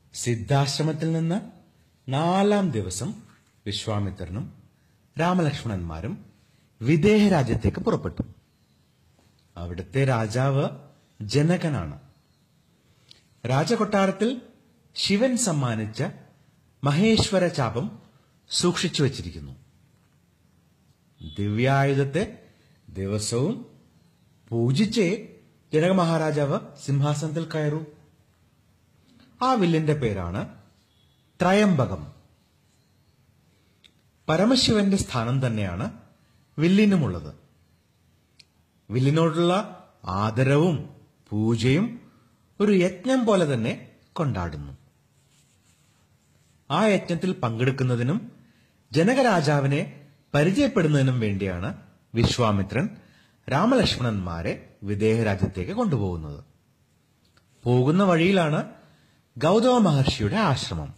സിദ്ധാശ്രമത്തിൽ നിന്ന് നാലാം ദിവസം വിശ്വാമിത്രനും രാമലക്ഷ്മണന്മാരും വിദേഹ രാജ്യത്തേക്ക് പുറപ്പെട്ടു അവിടുത്തെ രാജാവ് ജനകനാണ് രാജകൊട്ടാരത്തിൽ ശിവൻ സമ്മാനിച്ച മഹേശ്വര ചാപം സൂക്ഷിച്ചു വച്ചിരിക്കുന്നു ദിവ്യായുധത്തെ ദിവസവും പൂജിച്ചേ ജനക മഹാരാജാവ് സിംഹാസനത്തിൽ കയറൂ ആ വില്ലിന്റെ പേരാണ് ത്രയംബകം പരമശിവന്റെ സ്ഥാനം തന്നെയാണ് വില്ലിനുമുള്ളത് വില്ലിനോടുള്ള ആദരവും പൂജയും ഒരു യജ്ഞം പോലെ തന്നെ കൊണ്ടാടുന്നു ആ യജ്ഞത്തിൽ പങ്കെടുക്കുന്നതിനും ജനകരാജാവിനെ പരിചയപ്പെടുന്നതിനും വേണ്ടിയാണ് വിശ്വാമിത്രൻ രാമലക്ഷ്മണന്മാരെ വിദേഹ രാജ്യത്തേക്ക് കൊണ്ടുപോകുന്നത് പോകുന്ന വഴിയിലാണ് ഗൗതമ മഹർഷിയുടെ ആശ്രമം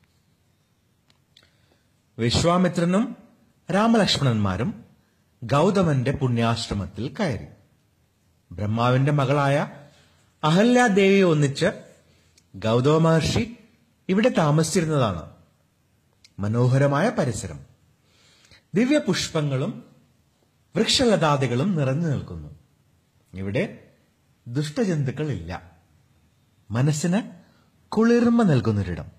വിശ്വാമിത്രനും രാമലക്ഷ്മണന്മാരും ഗൗതമന്റെ പുണ്യാശ്രമത്തിൽ കയറി ബ്രഹ്മാവിന്റെ മകളായ അഹല്യാദേവിയെ ഒന്നിച്ച് ഗൗതമ മഹർഷി ഇവിടെ താമസിച്ചിരുന്നതാണ് മനോഹരമായ പരിസരം ദിവ്യപുഷ്പങ്ങളും വൃക്ഷലതാദികളും നിറഞ്ഞു നിൽക്കുന്നു ഇവിടെ ദുഷ്ടജന്തുക്കളില്ല മനസ്സിന് കുളിർമ നൽകുന്നൊരിടം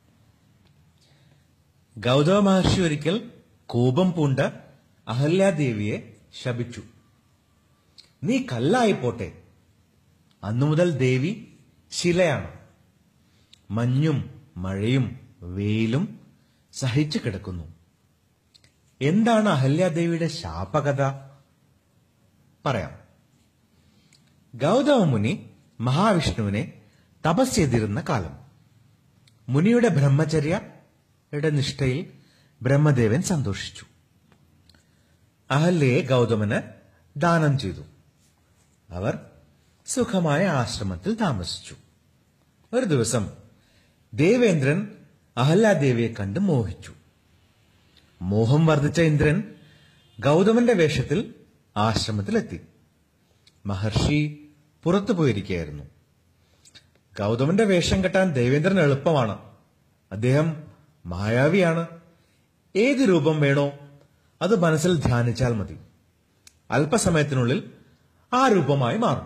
ഗൗതമ മഹർഷി ഒരിക്കൽ കോപം പൂണ്ട് അഹല്യാദേവിയെ ശപിച്ചു നീ കല്ലായി പോട്ടെ അന്നു മുതൽ ദേവി ശിലയാണ് മഞ്ഞും മഴയും വെയിലും സഹിച്ചു കിടക്കുന്നു എന്താണ് അഹല്യാദേവിയുടെ ശാപകഥ പറയാം ഗൗതമ മുനി മഹാവിഷ്ണുവിനെ തപസ് ചെയ്തിരുന്ന കാലം മുനിയുടെ ബ്രഹ്മചര്യയുടെ നിഷ്ഠയിൽ ബ്രഹ്മദേവൻ സന്തോഷിച്ചു അഹല്യയെ ഗൗതമന് ദാനം ചെയ്തു അവർ സുഖമായ ആശ്രമത്തിൽ താമസിച്ചു ഒരു ദിവസം ദേവേന്ദ്രൻ അഹല്യാദേവിയെ കണ്ട് മോഹിച്ചു മോഹം വർദ്ധിച്ച ഇന്ദ്രൻ ഗൗതമന്റെ വേഷത്തിൽ ആശ്രമത്തിലെത്തി മഹർഷി പുറത്തു പോയിരിക്കുകയായിരുന്നു ഗൗതമന്റെ വേഷം കെട്ടാൻ ദേവേന്ദ്രൻ എളുപ്പമാണ് അദ്ദേഹം മായാവിയാണ് ഏത് രൂപം വേണോ അത് മനസ്സിൽ ധ്യാനിച്ചാൽ മതി അല്പസമയത്തിനുള്ളിൽ ആ രൂപമായി മാറും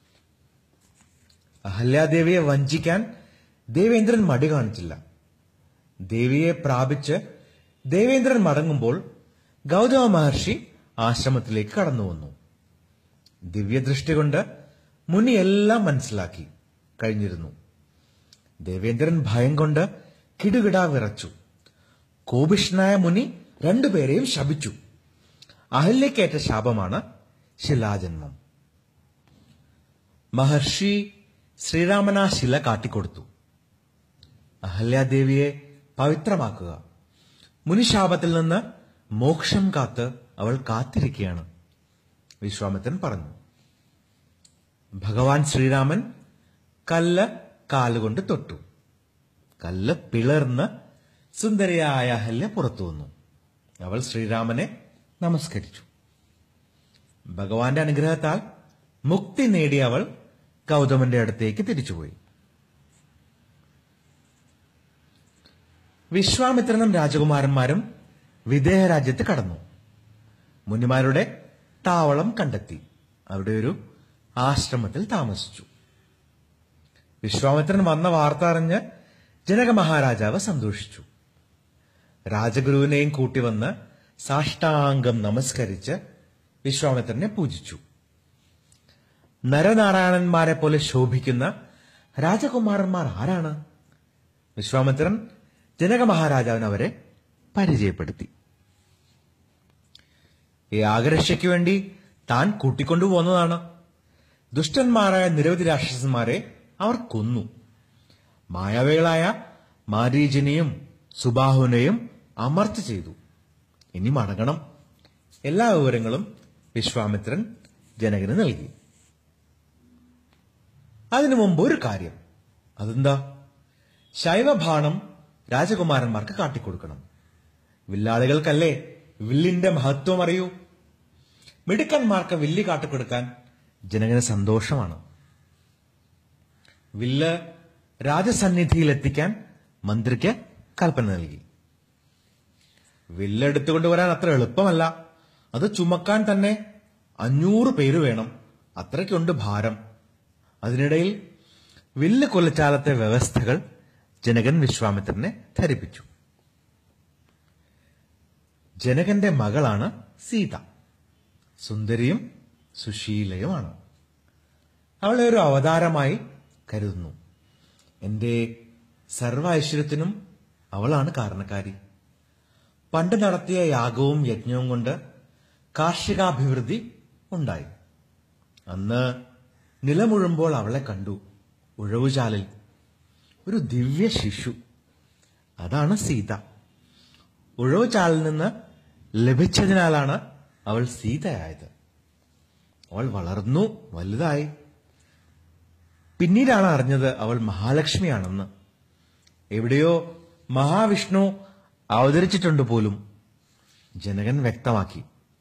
അഹല്യാദേവിയെ വഞ്ചിക്കാൻ ദേവേന്ദ്രൻ മടി കാണിച്ചില്ല ദേവിയെ പ്രാപിച്ച് ദേവേന്ദ്രൻ മടങ്ങുമ്പോൾ ഗൗതമ മഹർഷി ആശ്രമത്തിലേക്ക് കടന്നു വന്നു ദിവ്യദൃഷ്ടി കൊണ്ട് മുനി എല്ലാം മനസ്സിലാക്കി കഴിഞ്ഞിരുന്നു ദേവേന്ദ്രൻ ഭയം കൊണ്ട് കിടുകിടാ വിറച്ചു കോപിഷ്ണനായ മുനി രണ്ടുപേരെയും ശപിച്ചു അഹല്യക്കേറ്റ ശാപമാണ് ശിലാജന്മം മഹർഷി ശ്രീരാമൻ ആ ശില കാട്ടിക്കൊടുത്തു അഹല്യാദേവിയെ പവിത്രമാക്കുക മുനിശാപത്തിൽ നിന്ന് മോക്ഷം കാത്ത് അവൾ കാത്തിരിക്കുകയാണ് വിശ്വാമിത്രൻ പറഞ്ഞു ഭഗവാൻ ശ്രീരാമൻ കല്ല് കാലുകൊണ്ട് തൊട്ടു കല്ല് പിളർന്ന് സുന്ദരിയായ അഹല്യ പുറത്തു വന്നു അവൾ ശ്രീരാമനെ നമസ്കരിച്ചു ഭഗവാന്റെ അനുഗ്രഹത്താൽ മുക്തി നേടിയ അവൾ ഗൗതമന്റെ അടുത്തേക്ക് തിരിച്ചുപോയി വിശ്വാമിത്രനും രാജകുമാരന്മാരും വിദേഹ രാജ്യത്ത് കടന്നു മുനിമാരുടെ താവളം കണ്ടെത്തി അവിടെ ഒരു ആശ്രമത്തിൽ താമസിച്ചു വിശ്വാമിത്രൻ വന്ന വാർത്ത അറിഞ്ഞ് ജനക മഹാരാജാവ് സന്തോഷിച്ചു രാജഗുരുവിനെയും കൂട്ടിവന്ന് സാഷ്ടാംഗം നമസ്കരിച്ച് വിശ്വാമിത്രനെ പൂജിച്ചു നരനാരായണന്മാരെ പോലെ ശോഭിക്കുന്ന രാജകുമാരന്മാർ ആരാണ് വിശ്വാമിത്രൻ ജനക മഹാരാജാവിന് അവരെ പരിചയപ്പെടുത്തി ഈ ആകരക്ഷയ്ക്ക് വേണ്ടി താൻ കൂട്ടിക്കൊണ്ടുപോകുന്നതാണ് ദുഷ്ടന്മാരായ നിരവധി രാക്ഷസന്മാരെ അവർ കൊന്നു മായാവികളായ മാരീചിനെയും സുബാഹുവിനെയും അമർച്ച ചെയ്തു ഇനി മടങ്ങണം എല്ലാ വിവരങ്ങളും വിശ്വാമിത്രൻ ജനകന് നൽകി അതിനു മുമ്പ് ഒരു കാര്യം അതെന്താ ശൈവഭാണം രാജകുമാരന്മാർക്ക് കാട്ടിക്കൊടുക്കണം വില്ലാളികൾക്കല്ലേ വില്ലിന്റെ മഹത്വം അറിയൂ മിടുക്കന്മാർക്ക് വില്ല് കാട്ടിക്കൊടുക്കാൻ ജനകന് സന്തോഷമാണ് വില്ല് രാജസന്നിധിയിലെത്തിക്കാൻ മന്ത്രിക്ക് കൽപ്പന നൽകി വില്ലെടുത്തുകൊണ്ട് വരാൻ അത്ര എളുപ്പമല്ല അത് ചുമക്കാൻ തന്നെ അഞ്ഞൂറ് പേര് വേണം അത്രയ്ക്കുണ്ട് ഭാരം അതിനിടയിൽ വില്ല് കൊലച്ചാലത്തെ വ്യവസ്ഥകൾ ജനകൻ വിശ്വാമിത്രനെ ധരിപ്പിച്ചു ജനകന്റെ മകളാണ് സീത സുന്ദരിയും സുശീലയുമാണ് അവളെ ഒരു അവതാരമായി കരുതുന്നു എന്റെ സർവ ഐശ്വര്യത്തിനും അവളാണ് കാരണക്കാരി പണ്ട് നടത്തിയ യാഗവും യജ്ഞവും കൊണ്ട് കാർഷികാഭിവൃദ്ധി ഉണ്ടായി അന്ന് നിലമുഴുമ്പോൾ അവളെ കണ്ടു ഉഴവുചാലിൽ ഒരു ദിവ്യ ശിശു അതാണ് സീത ഉഴവുചാലിൽ നിന്ന് ലഭിച്ചതിനാലാണ് അവൾ സീതയായത് അവൾ വളർന്നു വലുതായി പിന്നീടാണ് അറിഞ്ഞത് അവൾ മഹാലക്ഷ്മിയാണെന്ന് എവിടെയോ മഹാവിഷ്ണു അവതരിച്ചിട്ടുണ്ട് പോലും ജനകൻ വ്യക്തമാക്കി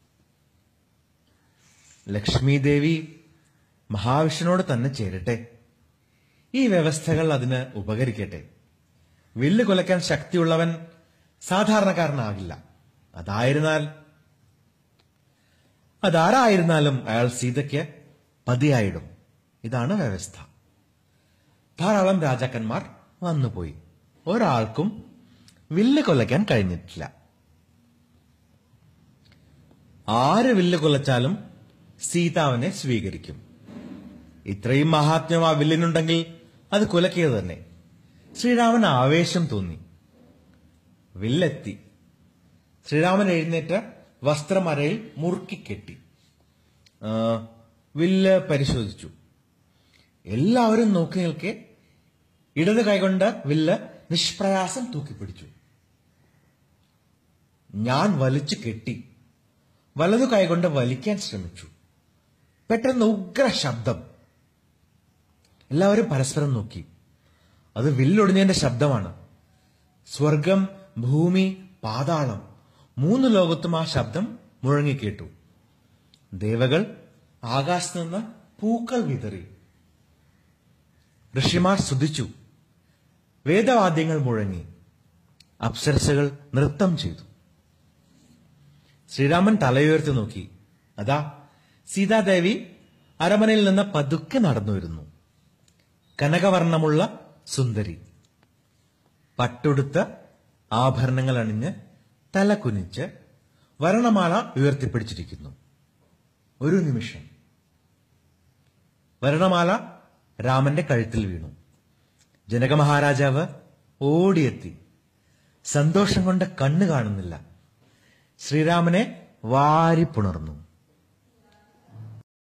ലക്ഷ്മി ദേവി മഹാവിഷ്ണുവോട് തന്നെ ചേരട്ടെ ഈ വ്യവസ്ഥകൾ അതിന് ഉപകരിക്കട്ടെ വില്ല് കൊലയ്ക്കാൻ ശക്തിയുള്ളവൻ സാധാരണക്കാരനാകില്ല അതായിരുന്നാൽ അതാരായിരുന്നാലും അയാൾ സീതയ്ക്ക് പതിയായിടും ഇതാണ് വ്യവസ്ഥ ധാരാളം രാജാക്കന്മാർ വന്നുപോയി ഒരാൾക്കും വില്ല് കൊലയ്ക്കാൻ കഴിഞ്ഞിട്ടില്ല ആര് വില്ല് കൊലച്ചാലും സീത അവനെ സ്വീകരിക്കും ഇത്രയും മഹാത്മ്യം ആ വില്ലിനുണ്ടെങ്കിൽ അത് കുലക്കിയത് തന്നെ ശ്രീരാമൻ ആവേശം തോന്നി വില്ലെത്തി ശ്രീരാമൻ എഴുന്നേറ്റ് വസ്ത്രമരയിൽ മുറുക്കി കെട്ടി ആ, വില്ല് പരിശോധിച്ചു എല്ലാവരും നോക്കി നിൽക്കെ ഇടത് കൈകൊണ്ട് വില്ല് നിഷ്പ്രയാസം തൂക്കിപ്പിടിച്ചു ഞാൻ വലിച്ചു കെട്ടി വലതു കൈകൊണ്ട് വലിക്കാൻ ശ്രമിച്ചു പെട്ടെന്ന് ഉഗ്ര ശബ്ദം എല്ലാവരും പരസ്പരം നോക്കി അത് വില്ലൊടിഞ്ഞതിന്റെ ശബ്ദമാണ് സ്വർഗം ഭൂമി പാതാളം മൂന്ന് ലോകത്തും ആ ശബ്ദം മുഴങ്ങിക്കേട്ടു ദേവകൾ ആകാശത്ത് നിന്ന് പൂക്കൾ വിതറി ഋഷിമാർ സ്തുതിച്ചു വേദവാദ്യങ്ങൾ മുഴങ്ങി അപ്സരസകൾ നൃത്തം ചെയ്തു ശ്രീരാമൻ തലയുയർത്തി നോക്കി അതാ സീതാദേവി അരമനയിൽ നിന്ന് പതുക്കെ നടന്നു വരുന്നു കനകവർണ്ണമുള്ള സുന്ദരി പട്ടുടുത്ത ആഭരണങ്ങൾ അണിഞ്ഞ് തല കുനിച്ച് വരണമാല ഉയർത്തിപ്പിടിച്ചിരിക്കുന്നു ഒരു നിമിഷം വരണമാല രാമന്റെ കഴുത്തിൽ വീണു ജനക മഹാരാജാവ് ഓടിയെത്തി സന്തോഷം കൊണ്ട് കണ്ണു കാണുന്നില്ല ശ്രീരാമനെ വാരി പുണർന്നു